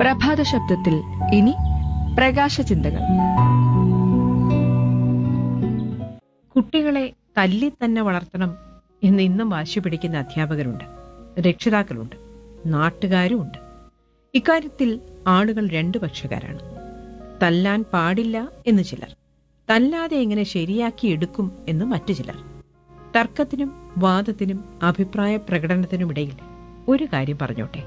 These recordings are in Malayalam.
പ്രഭാത ശബ്ദത്തിൽ ഇനി പ്രകാശ ചിന്തകൾ കുട്ടികളെ തല്ലി തന്നെ വളർത്തണം എന്ന് ഇന്നും വാശി പിടിക്കുന്ന അധ്യാപകരുണ്ട് രക്ഷിതാക്കളുണ്ട് നാട്ടുകാരുമുണ്ട് ഇക്കാര്യത്തിൽ ആളുകൾ രണ്ടു പക്ഷക്കാരാണ് തല്ലാൻ പാടില്ല എന്ന് ചിലർ തല്ലാതെ എങ്ങനെ ശരിയാക്കി എടുക്കും എന്ന് മറ്റു ചിലർ തർക്കത്തിനും വാദത്തിനും അഭിപ്രായ പ്രകടനത്തിനുമിടയിൽ ഒരു കാര്യം പറഞ്ഞോട്ടെ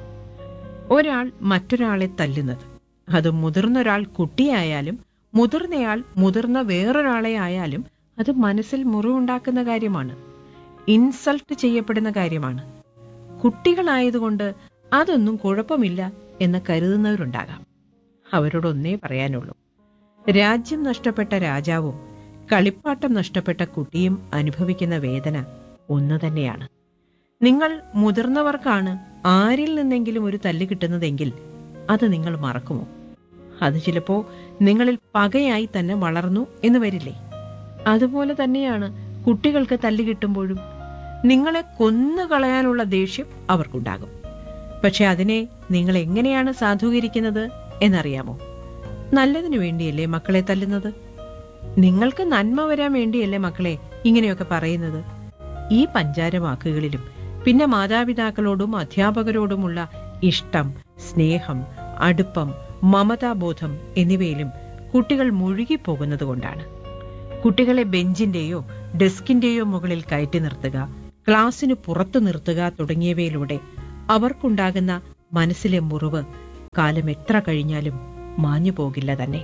ഒരാൾ മറ്റൊരാളെ തല്ലുന്നത് അത് മുതിർന്ന ഒരാൾ കുട്ടിയായാലും മുതിർന്നയാൾ മുതിർന്ന വേറൊരാളെ ആയാലും അത് മനസ്സിൽ മുറിവുണ്ടാക്കുന്ന കാര്യമാണ് ഇൻസൾട്ട് ചെയ്യപ്പെടുന്ന കാര്യമാണ് കുട്ടികളായതുകൊണ്ട് അതൊന്നും കുഴപ്പമില്ല എന്ന് കരുതുന്നവരുണ്ടാകാം അവരോടൊന്നേ പറയാനുള്ളൂ രാജ്യം നഷ്ടപ്പെട്ട രാജാവും കളിപ്പാട്ടം നഷ്ടപ്പെട്ട കുട്ടിയും അനുഭവിക്കുന്ന വേദന ഒന്നു തന്നെയാണ് നിങ്ങൾ മുതിർന്നവർക്കാണ് ആരിൽ നിന്നെങ്കിലും ഒരു തല്ല് കിട്ടുന്നതെങ്കിൽ അത് നിങ്ങൾ മറക്കുമോ അത് ചിലപ്പോ നിങ്ങളിൽ പകയായി തന്നെ വളർന്നു എന്ന് വരില്ലേ അതുപോലെ തന്നെയാണ് കുട്ടികൾക്ക് തല്ല് കിട്ടുമ്പോഴും നിങ്ങളെ കൊന്നുകളയാനുള്ള ദേഷ്യം അവർക്കുണ്ടാകും പക്ഷെ അതിനെ നിങ്ങൾ എങ്ങനെയാണ് സാധൂകരിക്കുന്നത് എന്നറിയാമോ നല്ലതിനു വേണ്ടിയല്ലേ മക്കളെ തല്ലുന്നത് നിങ്ങൾക്ക് നന്മ വരാൻ വേണ്ടിയല്ലേ മക്കളെ ഇങ്ങനെയൊക്കെ പറയുന്നത് ഈ പഞ്ചാര വാക്കുകളിലും പിന്നെ മാതാപിതാക്കളോടും അധ്യാപകരോടുമുള്ള ഇഷ്ടം സ്നേഹം അടുപ്പം മമതാബോധം എന്നിവയിലും കുട്ടികൾ മുഴുകിപ്പോകുന്നത് കൊണ്ടാണ് കുട്ടികളെ ബെഞ്ചിന്റെയോ ഡെസ്കിന്റെയോ മുകളിൽ കയറ്റി നിർത്തുക ക്ലാസ്സിന് പുറത്തു നിർത്തുക തുടങ്ങിയവയിലൂടെ അവർക്കുണ്ടാകുന്ന മനസ്സിലെ മുറിവ് കാലം എത്ര കഴിഞ്ഞാലും മാഞ്ഞു പോകില്ല തന്നെ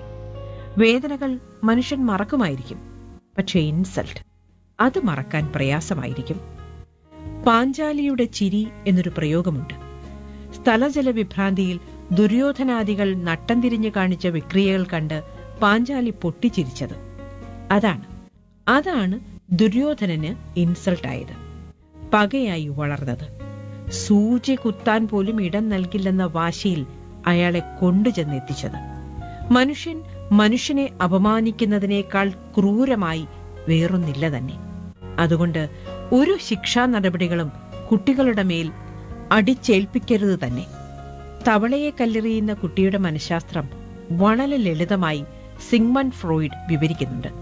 വേദനകൾ മനുഷ്യൻ മറക്കുമായിരിക്കും പക്ഷേ ഇൻസൾട്ട് അത് മറക്കാൻ പ്രയാസമായിരിക്കും പാഞ്ചാലിയുടെ ചിരി എന്നൊരു പ്രയോഗമുണ്ട് സ്ഥലജല വിഭ്രാന്തിയിൽ ദുര്യോധനാദികൾ നട്ടം തിരിഞ്ഞു കാണിച്ച വിക്രിയകൾ കണ്ട് പാഞ്ചാലി പൊട്ടിച്ചിരിച്ചത് അതാണ് അതാണ് ദുര്യോധനന് ഇൻസൾട്ടായത് പകയായി വളർന്നത് സൂചി കുത്താൻ പോലും ഇടം നൽകില്ലെന്ന വാശിയിൽ അയാളെ കൊണ്ടുചെന്നെത്തിച്ചത് മനുഷ്യൻ മനുഷ്യനെ അപമാനിക്കുന്നതിനേക്കാൾ ക്രൂരമായി വേറൊന്നില്ല തന്നെ അതുകൊണ്ട് ഒരു ശിക്ഷാ നടപടികളും കുട്ടികളുടെ മേൽ അടിച്ചേൽപ്പിക്കരുത് തന്നെ തവളയെ കല്ലെറിയുന്ന കുട്ടിയുടെ മനഃശാസ്ത്രം വളരെ ലളിതമായി സിഗ്മണ്ട് ഫ്രോയിഡ് വിവരിക്കുന്നുണ്ട്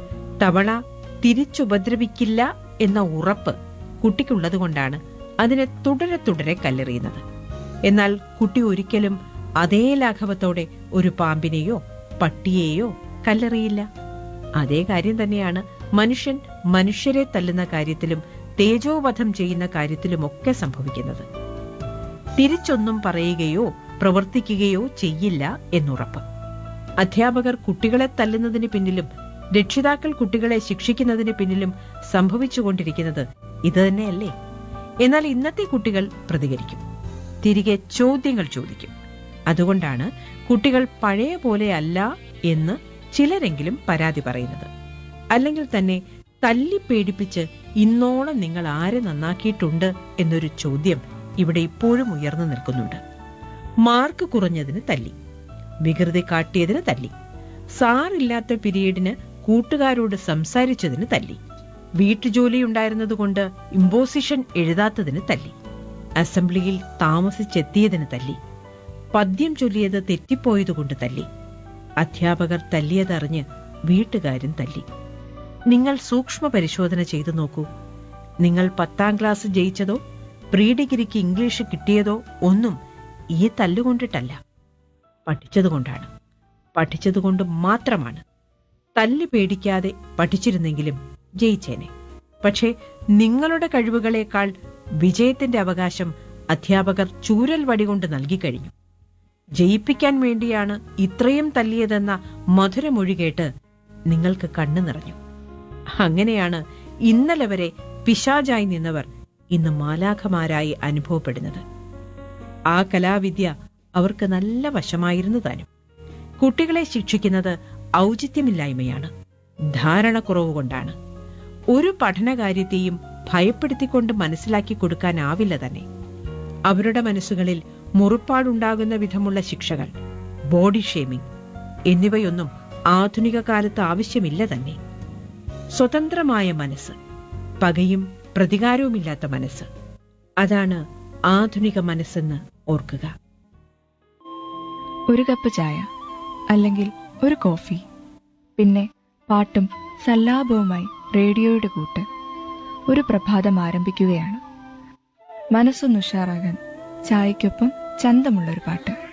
തവള തിരിച്ചുപദ്രവിക്കില്ല എന്ന ഉറപ്പ് കുട്ടിക്കുള്ളതുകൊണ്ടാണ് അതിനെ തുടരെ തുടരെ കല്ലെറിയുന്നത് എന്നാൽ കുട്ടി ഒരിക്കലും അതേ ലാഘവത്തോടെ ഒരു പാമ്പിനെയോ പട്ടിയെയോ കല്ലെറിയില്ല അതേ കാര്യം തന്നെയാണ് മനുഷ്യൻ മനുഷ്യരെ തല്ലുന്ന കാര്യത്തിലും തേജോവധം ചെയ്യുന്ന കാര്യത്തിലുമൊക്കെ സംഭവിക്കുന്നത് തിരിച്ചൊന്നും പറയുകയോ പ്രവർത്തിക്കുകയോ ചെയ്യില്ല എന്നുറപ്പ് അധ്യാപകർ കുട്ടികളെ തല്ലുന്നതിന് പിന്നിലും രക്ഷിതാക്കൾ കുട്ടികളെ ശിക്ഷിക്കുന്നതിന് പിന്നിലും സംഭവിച്ചുകൊണ്ടിരിക്കുന്നത് ഇത് തന്നെയല്ലേ എന്നാൽ ഇന്നത്തെ കുട്ടികൾ പ്രതികരിക്കും തിരികെ ചോദ്യങ്ങൾ ചോദിക്കും അതുകൊണ്ടാണ് കുട്ടികൾ പഴയ പോലെയല്ല എന്ന് ചിലരെങ്കിലും പരാതി പറയുന്നത് അല്ലെങ്കിൽ തന്നെ തല്ലി പേടിപ്പിച്ച് ഇന്നോളം നിങ്ങൾ ആരെ നന്നാക്കിയിട്ടുണ്ട് എന്നൊരു ചോദ്യം ഇവിടെ ഇപ്പോഴും ഉയർന്നു നിൽക്കുന്നുണ്ട് മാർക്ക് കുറഞ്ഞതിന് തല്ലി വികൃതി കാട്ടിയതിന് തല്ലി സാറില്ലാത്ത പിരീഡിന് കൂട്ടുകാരോട് സംസാരിച്ചതിന് തല്ലി വീട്ടുജോലി ഉണ്ടായിരുന്നതുകൊണ്ട് ഇമ്പോസിഷൻ എഴുതാത്തതിന് തല്ലി അസംബ്ലിയിൽ താമസിച്ചെത്തിയതിന് തല്ലി പദ്യം ചൊല്ലിയത് തെറ്റിപ്പോയതുകൊണ്ട് തല്ലി അധ്യാപകർ തല്ലിയതറിഞ്ഞ് വീട്ടുകാരും തല്ലി നിങ്ങൾ സൂക്ഷ്മ പരിശോധന ചെയ്തു നോക്കൂ നിങ്ങൾ പത്താം ക്ലാസ് ജയിച്ചതോ പ്രീ ഡിഗ്രിക്ക് ഇംഗ്ലീഷ് കിട്ടിയതോ ഒന്നും ഈ തല്ലുകൊണ്ടിട്ടല്ല പഠിച്ചതുകൊണ്ടാണ് പഠിച്ചതുകൊണ്ട് മാത്രമാണ് തല്ല് പേടിക്കാതെ പഠിച്ചിരുന്നെങ്കിലും ജയിച്ചേനെ പക്ഷേ നിങ്ങളുടെ കഴിവുകളേക്കാൾ വിജയത്തിന്റെ അവകാശം അധ്യാപകർ ചൂരൽ വടികൊണ്ട് നൽകിക്കഴിഞ്ഞു ജയിപ്പിക്കാൻ വേണ്ടിയാണ് ഇത്രയും തല്ലിയതെന്ന മധുരമൊഴി കേട്ട് നിങ്ങൾക്ക് കണ്ണു നിറഞ്ഞു അങ്ങനെയാണ് ഇന്നലെ വരെ പിശാചായി നിന്നവർ ഇന്ന് മാലാഖമാരായി അനുഭവപ്പെടുന്നത് ആ കലാവിദ്യ അവർക്ക് നല്ല വശമായിരുന്നു താനും കുട്ടികളെ ശിക്ഷിക്കുന്നത് ഔചിത്യമില്ലായ്മയാണ് ധാരണക്കുറവ് കൊണ്ടാണ് ഒരു പഠനകാര്യത്തെയും ഭയപ്പെടുത്തിക്കൊണ്ട് മനസ്സിലാക്കി കൊടുക്കാനാവില്ല തന്നെ അവരുടെ മനസ്സുകളിൽ മുറിപ്പാടുണ്ടാകുന്ന വിധമുള്ള ശിക്ഷകൾ ബോഡി ഷേമിംഗ് എന്നിവയൊന്നും ആധുനിക കാലത്ത് ആവശ്യമില്ല തന്നെ സ്വതന്ത്രമായ മനസ്സ് പകയും പ്രതികാരവുമില്ലാത്ത മനസ്സ് അതാണ് ആധുനിക മനസ്സെന്ന് ഓർക്കുക ഒരു കപ്പ് ചായ അല്ലെങ്കിൽ ഒരു കോഫി പിന്നെ പാട്ടും സല്ലാപവുമായി റേഡിയോയുടെ കൂട്ട് ഒരു പ്രഭാതം ആരംഭിക്കുകയാണ് മനസ്സൊന്ന് ഉഷാറാകാൻ ചായയ്ക്കൊപ്പം ചന്തമുള്ളൊരു പാട്ട്